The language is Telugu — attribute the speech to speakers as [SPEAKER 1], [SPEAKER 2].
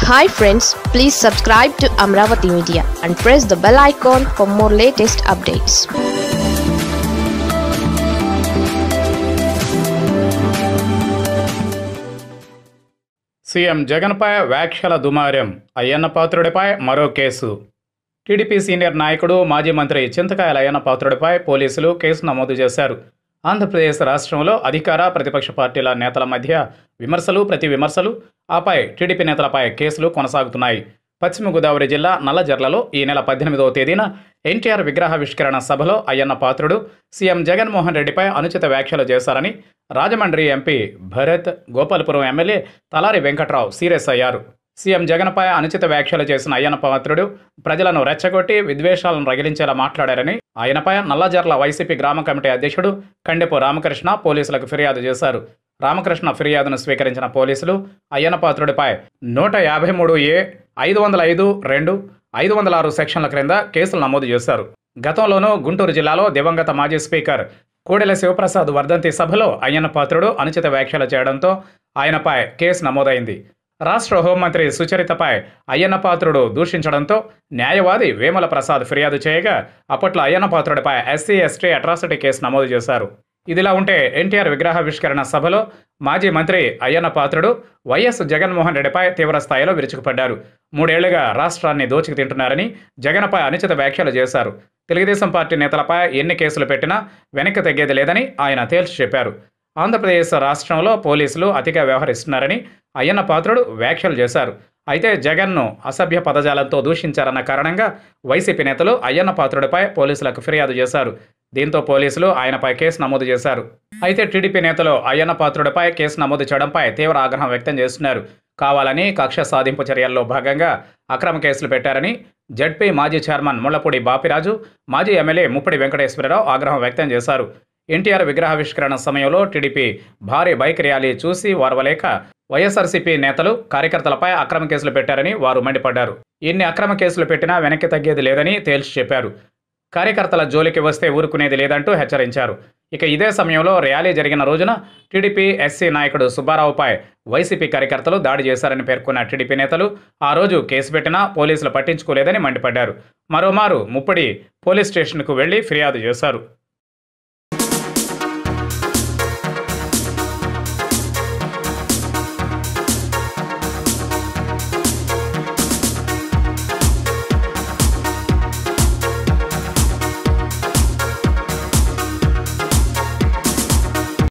[SPEAKER 1] hi friends please subscribe to Amaravati media and press the bell icon for more latest updates
[SPEAKER 2] CM జగన్పై వ్యాఖ్యల దుమారం అయ్యన్న పాత్రుడిపై మరో కేసు టీడీపీ సీనియర్ నాయకుడు మాజీ మంత్రి చింతకాయల అయ్యన్న పాత్రుడిపై పోలీసులు కేసు నమోదు చేశారు ఆంధ్రప్రదేశ్ రాష్ట్రంలో అధికార ప్రతిపక్ష పార్టీల నేతల మధ్య విమర్శలు ప్రతి విమర్శలు ఆపై టీడీపీ నేతలపై కేసులు కొనసాగుతున్నాయి పశ్చిమ గోదావరి జిల్లా నల్లజర్లలో ఈ నెల పద్దెనిమిదవ తేదీన ఎన్టీఆర్ విగ్రహావిష్కరణ సభలో అయ్యన్న పాత్రుడు సీఎం జగన్మోహన్ రెడ్డిపై అనుచిత వ్యాఖ్యలు చేశారని Rajahmundry MP Bharat Gopalapuram MLA Talari Venkatrao serious అయ్యారు సీఎం జగన్పై అనుచిత వ్యాఖ్యలు చేసిన అయ్యన్న పాత్రుడు ప్రజలను రెచ్చగొట్టి విద్వేషాలను రగిలించేలా మాట్లాడారని ఆయనపై నల్లజర్ల వైసీపీ గ్రామ కమిటీ అధ్యక్షుడు కండెపు రామకృష్ణ పోలీసులకు ఫిర్యాదు చేశారు రామకృష్ణ ఫిర్యాదును స్వీకరించిన పోలీసులు అయ్యన్న పాత్రుడిపై నూట యాభై మూడు ఏ ఐదు వందల ఐదు రెండు ఐదు వందల ఆరు సెక్షన్ల క్రింద కేసులు నమోదు చేశారు గతంలోనూ గుంటూరు జిల్లాలో దివంగత మాజీ స్పీకర్ కోడెల శివప్రసాద్ వర్ధంతి సభలో అయ్యన్న పాత్రుడు అనుచిత వ్యాఖ్యలు చేయడంతో ఆయనపై కేసు నమోదైంది రాష్ట్ర హోంమంత్రి సుచరితపై అయ్యన్న పాత్రుడు దూషించడంతో న్యాయవాది వేముల ప్రసాద్ ఫిర్యాదు చేయగా అప్పట్లో అయ్యన్న పాత్రుడిపై ఎస్సీ ఎస్టీ అట్రాసిటీ కేసు నమోదు చేశారు ఇదిలా ఉంటే ఎన్టీఆర్ విగ్రహావిష్కరణ సభలో మాజీ మంత్రి అయ్యన్న పాత్రుడు వైఎస్ జగన్మోహన్ రెడ్డిపై తీవ్ర స్థాయిలో విరుచుకుపడ్డారు మూడేళ్లుగా రాష్ట్రాన్ని దోచుకు తింటున్నారని జగన్పై అనుచిత వ్యాఖ్యలు చేశారు తెలుగుదేశం పార్టీ నేతలపై ఎన్ని కేసులు పెట్టినా వెనక్కి తగ్గేది లేదని ఆయన తేల్చి చెప్పారు ఆంధ్రప్రదేశ్ రాష్ట్రంలో పోలీసులు అతిగా వ్యవహరిస్తున్నారని అయ్యన్న పాత్రుడు వ్యాఖ్యలు చేశారు అయితే జగన్ను అసభ్య పదజాలంతో దూషించారన్న కారణంగా వైసీపీ నేతలు అయ్యన్న పాత్రుడిపై పోలీసులకు ఫిర్యాదు చేశారు దీంతో పోలీసులు ఆయనపై కేసు నమోదు చేశారు అయితే టీడీపీ నేతలు అయ్యన్న పాత్రుడిపై కేసు నమోదు చేయడంపై తీవ్ర ఆగ్రహం వ్యక్తం చేస్తున్నారు కావాలని కక్ష సాధింపు చర్యల్లో భాగంగా అక్రమ కేసులు పెట్టారని జడ్పీ మాజీ చైర్మన్ ముళ్లపూడి బాపిరాజు మాజీ ఎమ్మెల్యే ముప్పడి వెంకటేశ్వరరావు ఆగ్రహం వ్యక్తం చేశారు ఎన్టీఆర్ విగ్రహావిష్కరణ సమయంలో టీడీపీ భారీ బైక్ ర్యాలీ చూసి వారవలేక వైఎస్ఆర్సీపీ నేతలు కార్యకర్తలపై అక్రమ కేసులు పెట్టారని వారు మండిపడ్డారు ఎన్ని అక్రమ కేసులు పెట్టినా వెనక్కి తగ్గేది లేదని తేల్చి చెప్పారు కార్యకర్తల జోలికి వస్తే ఊరుకునేది లేదంటూ హెచ్చరించారు ఇక ఇదే సమయంలో ర్యాలీ జరిగిన రోజున టీడీపీ ఎస్సీ నాయకుడు సుబ్బారావుపై వైసీపీ కార్యకర్తలు దాడి చేశారని పేర్కొన్న టీడీపీ నేతలు ఆ రోజు కేసు పెట్టినా పోలీసులు పట్టించుకోలేదని మండిపడ్డారు మరోమారు ముప్పడి పోలీస్ స్టేషన్కు వెళ్లి ఫిర్యాదు చేశారు